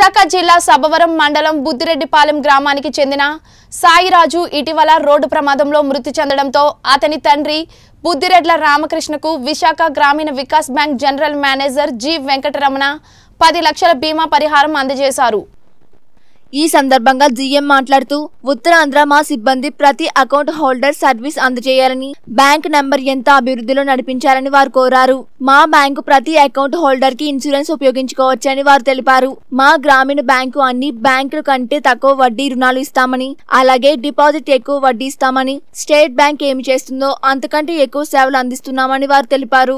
విశాఖ జిల్లా సబవరం మండలం బుద్దిరెడ్డిపాలెం గ్రామానికి చెందిన సాయిరాజు ఇటీవల రోడ్డు ప్రమాదంలో మృతి చెందడంతో అతని తండ్రి బుద్దిరెడ్ల రామకృష్ణకు Visakha Grameena Vikas bank general manager G Venkataramana పది లక్షల బీమా పరిహారం అందజేశారు ఈ సందర్భంగా జీఎం మాట్లాడుతూ ఉత్తరాంధ్ర మా సిబ్బంది ప్రతి అకౌంట్ హోల్డర్ సర్వీస్ అందజేయాలని బ్యాంక్ నెంబర్ ఎంత అభివృద్ధిలో నడిపించాలని వారు కోరారు మా బ్యాంకు ప్రతి అకౌంట్ హోల్డర్ కి ఇన్సూరెన్స్ ఉపయోగించుకోవచ్చని వారు తెలిపారు మా గ్రామీణ బ్యాంకు అన్ని బ్యాంకుల కంటే తక్కువ వడ్డీ రుణాలు ఇస్తామని అలాగే డిపాజిట్ ఎక్కువ వడ్డీ ఇస్తామని స్టేట్ బ్యాంక్ ఏమి చేస్తుందో అంతకంటే ఎక్కువ సేవలు అందిస్తున్నామని వారు తెలిపారు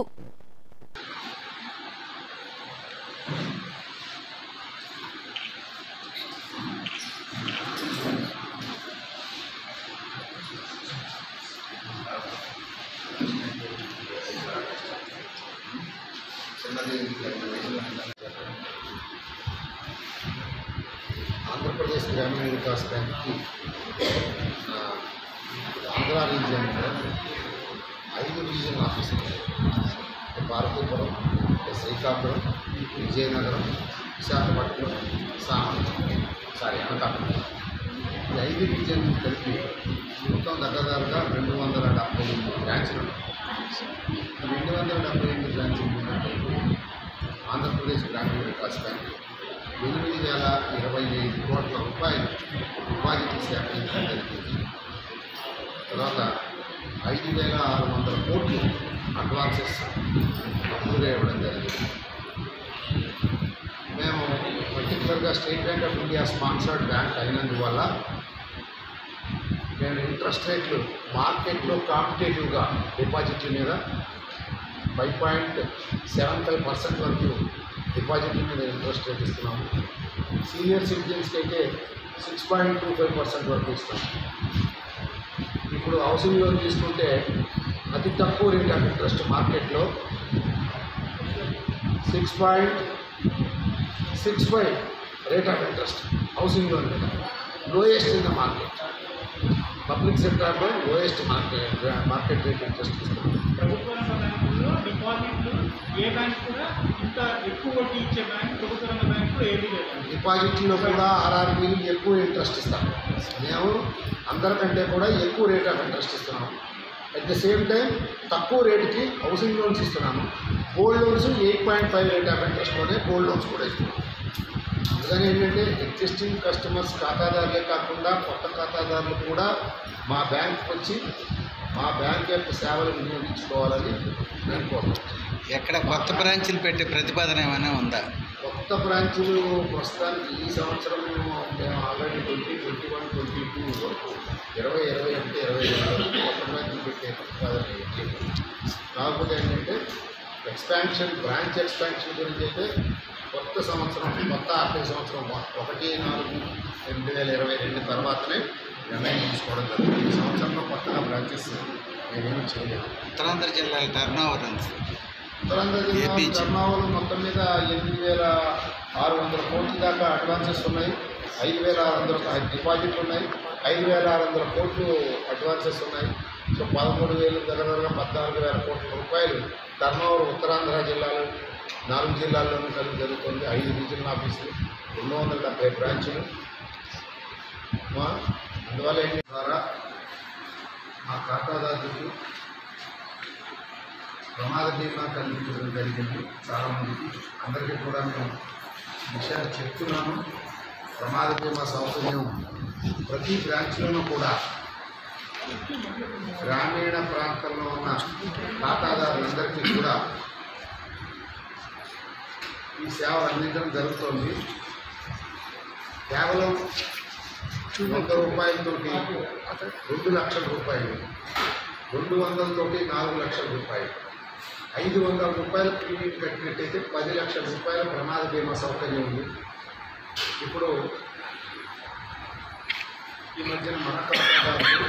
ఆంధ్రప్రదేశ్ గ్రామీణ వికాస్ బ్యాంక్కి ఆ, ఆంధ్ర రీజియన్లో ఐదు రీజియన్ ఆఫీసులు ఉన్నాయి. భారతీపురం శ్రీకాకుళం విజయనగరం విశాఖపట్నం సామంతపూర్ సారీ అనకాపల్లి ఈ ఐదు రీజియన్ కలిపి మొత్తం దగ్గరగా రెండు వందల డెబ్బై ఎనిమిది బ్రాంచ్లు ఉన్నాయి ఈ రెండు వందల డెబ్బై ఎనిమిది బ్రాంచ్లు ఉన్నటువంటి ఆంధ్రప్రదేశ్ గ్రామీణ వికాస్ బ్యాంక్ ఎనిమిది వేల ఇరవై ఐదు కోట్ల రూపాయలు డిపాజిట్లు సేకరించడం జరిగింది తర్వాత ఐదు వేల ఆరు వందల కోట్లు అడ్వాన్సెస్ మంజూరు ఇవ్వడం జరిగింది మేము పర్టికులర్గా State Bank of India sponsored bank అయినందువల్ల మేము ఇంట్రెస్ట్ రేట్లు మార్కెట్లో కాంపిటేటివ్గా డిపాజిట్ల మీద five point seven five percent వరకు డిపాజిట్ల మీద ఇంట్రెస్ట్ రేట్ ఇస్తున్నాము సీనియర్ సిటిజన్స్కి అయితే six point two five percent వరకు ఇస్తాం ఇప్పుడు హౌసింగ్ లోన్ తీసుకుంటే అతి తక్కువ రేట్ ఆఫ్ ఇంట్రెస్ట్ మార్కెట్లో six point six five rate of interest housing loan మీద lowest in the market public సెక్టార్లో lowest market market rate interest ఇస్తున్నాం ప్రభుత్వ రంగ బ్యాంకుల్లో డిపాజిట్లు ఏ బ్యాంక్ కూడా ఇంత ఎక్కువ వడ్డీ ఇచ్చే బ్యాంక్ ప్రభుత్వ రంగ బ్యాంకులో ఏది లేదండి డిపాజిట్లో కూడా ఆర్ఆర్బీలు ఎక్కువ ఇంట్రెస్ట్ ఇస్తాం మేము అందరికంటే కూడా ఎక్కువ రేట్ ఆఫ్ ఇంట్రెస్ట్ ఇస్తున్నాం అట్ ద సేమ్ టైం తక్కువ రేటుకి హౌసింగ్ లోన్స్ ఇస్తున్నాము gold loans eight point five rate of ఇంట్రెస్ట్లోనే గోల్డ్ లోన్స్ కూడా ఇస్తున్నాం అందుకని ఏంటంటే ఎగ్జిస్టింగ్ కస్టమర్స్ ఖాతాదారులే కాకుండా కొత్త ఖాతాదారులు కూడా మా బ్యాంక్కి వచ్చి మా బ్యాంక్ యొక్క సేవలు వినియోగించుకోవాలని నేను కోరుతున్నాను ఎక్కడ కొత్త బ్రాంచీలు పెట్టే ప్రతిపాదన ఏమైనా ఉందా కొత్త బ్రాంచులు ప్రస్తుతానికి ఈ సంవత్సరం మేము already twenty twenty one twenty two వరకు ఇరవై ఇరవై ఒకటి ఇరవై రెండు వరకు కొత్త బ్రాంచులు పెట్టే ప్రతిపాదన ఏం లేదు. కాకపోతే ఏంటంటే ఎక్స్పాన్షన్ బ్రాంచ్ ఎక్స్పాన్షన్ గురించి అయితే కొత్త సంవత్సరం కొత్త ఆర్థిక సంవత్సరం ఒకటి నాలుగు రెండు వేల ఇరవై రెండు తర్వాతనే నిర్ణయం తీసుకోవడం జరుగుతుంది ఈ సంవత్సరంలో కొత్తగా బ్రాంచెస్ మేమేమి చేయలేము ఉత్తరాంధ్ర జిల్లాల టర్న్ ఓవర్ ఎంత ఉత్తరాంధ్ర జిల్లా ఏపీ చి- టర్నావల్ మొత్తం మీద ఎనిమిది వేల ఆరు వందల కోట్ల దాకా అడ్వాన్సెస్ ఉన్నాయి ఐదు వేల ఆరు వందల డిపాజిట్లు ఉన్నాయి ఐదు వేల ఆరు వందల కోట్లు అడ్వాన్సెస్ ఉన్నాయి సో పదమూడు వేలు దగ్గర పద్నాలుగు వేల కోట్ల రూపాయలు టర్నోవర్ ఉత్తరాంధ్ర జిల్లాలో నాలుగు జిల్లాల్లోనూ కలిగి జరుగుతుంది ఐదు రీజనల్ ఆఫీసులు రెండు వందల డెబ్బై బ్రాంచులు మా అందువల్ల ఏంటి ద్వారా మా ఖాతాదారులకు ప్రమాద బీమా కల్పించడం జరిగింది చాలామందికి అందరికీ కూడా మేము విషయాలు చెప్తున్నాము ప్రమాద బీమా సౌకర్యం ప్రతి బ్రాంచ్లోనూ కూడా గ్రామీణ ప్రాంతంలో ఉన్న ఖాతాదారులందరికీ కూడా ఈ సేవ అందించడం జరుగుతోంది కేవలం వంద రూపాయలతోటి రెండు లక్షల రూపాయలు రెండు వందలతోటి నాలుగు లక్షల రూపాయలు ఐదు వందల రూపాయల ప్రీమియం కట్టినట్టయితే పది లక్షల రూపాయల ప్రమాద బీమా సౌకర్యం ఉంది ఇప్పుడు ఈ మధ్యన మన ఖాతాదారులు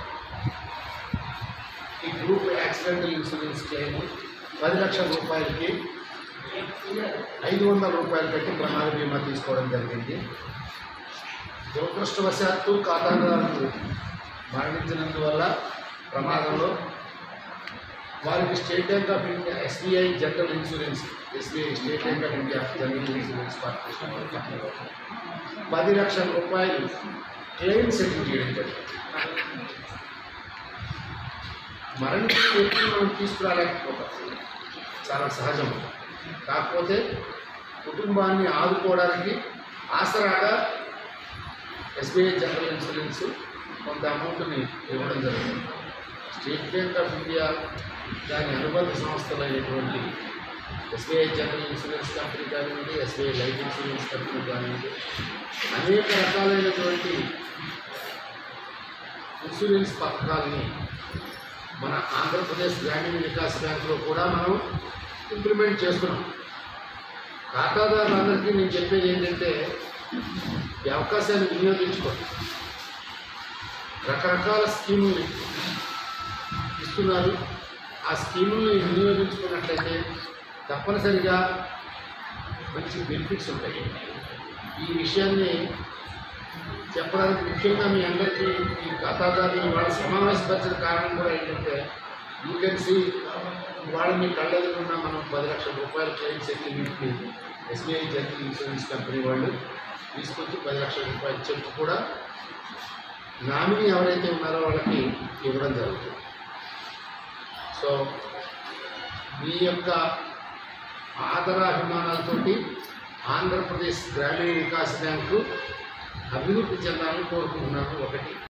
ఈ గ్రూప్ యాక్సిడెంటల్ ఇన్సూరెన్స్ క్లెయిమ్ పది లక్షల రూపాయలకి ఐదు వందల రూపాయలు కట్టి ప్రమాద బీమా తీసుకోవడం జరిగింది దురదృష్టవశాత్తు ఖాతాదారులు మరణించినందువల్ల ప్రమాదంలో వారికి State Bank of India SBI general insurance SBI State Bank of India general insurance corporation వారి కంపెనీలో పది లక్షల రూపాయలు క్లెయిమ్ సెటిల్ చేయడం జరిగింది మరణించిన వ్యక్తిని మనం తీసుకురాలేకపోతాం చాలా సహజం కాకపోతే కుటుంబాన్ని ఆదుకోవడానికి ఆసరాగా ఎస్బీఐ జనరల్ ఇన్సూరెన్స్ కొంత అమౌంట్ని ఇవ్వడం జరిగింది స్టేట్ బ్యాంక్ ఆఫ్ ఇండియా దాని అనుబంధ సంస్థలైనటువంటి ఎస్బీఐ జనరల్ ఇన్సూరెన్స్ కంపెనీ కానివ్వండి ఎస్బీఐ లైఫ్ ఇన్సూరెన్స్ కంపెనీ కానివ్వండి అనేక రకాలైనటువంటి ఇన్సూరెన్స్ పథకాలని మన ఆంధ్రప్రదేశ్ గ్రామీణ వికాస్ బ్యాంకులో కూడా మనం ఇంప్లిమెంట్ చేస్తున్నాం ఖాతాదారులందరికీ నేను చెప్పేది ఏంటంటే ఈ అవకాశాన్ని వినియోగించుకోండి రకరకాల స్కీముల్ని ఇస్తున్నారు ఆ స్కీముల్ని వినియోగించుకున్నట్లయితే తప్పనిసరిగా మంచి బెనిఫిట్స్ ఉంటాయి ఈ విషయాన్ని చెప్పడానికి ముఖ్యంగా మీ అందరికీ ఈ ఖాతాదారుని వాళ్ళ సమావేశపరిచిన కారణం కూడా ఏంటంటే యూ కెన్ సీ వాళ్ళ మీ కళ్ళెదురున్న మనం పది లక్షల రూపాయల క్లెయిమ్ సెటిల్మెంట్ని ఎస్బీఐ జనరల్ ఇన్సూరెన్స్ కంపెనీ వాళ్ళు తీసుకొచ్చి పది లక్షల రూపాయల చెక్ కూడా నామినీ ఎవరైతే ఉన్నారో వాళ్ళకి ఇవ్వడం జరుగుతుంది సో మీ యొక్క ఆదరాభిమానాలతోటి ఆంధ్రప్రదేశ్ గ్రామీణ వికాస్ బ్యాంకు అభివృద్ధి చెందాలని కోరుకుంటున్నాను ఒకటి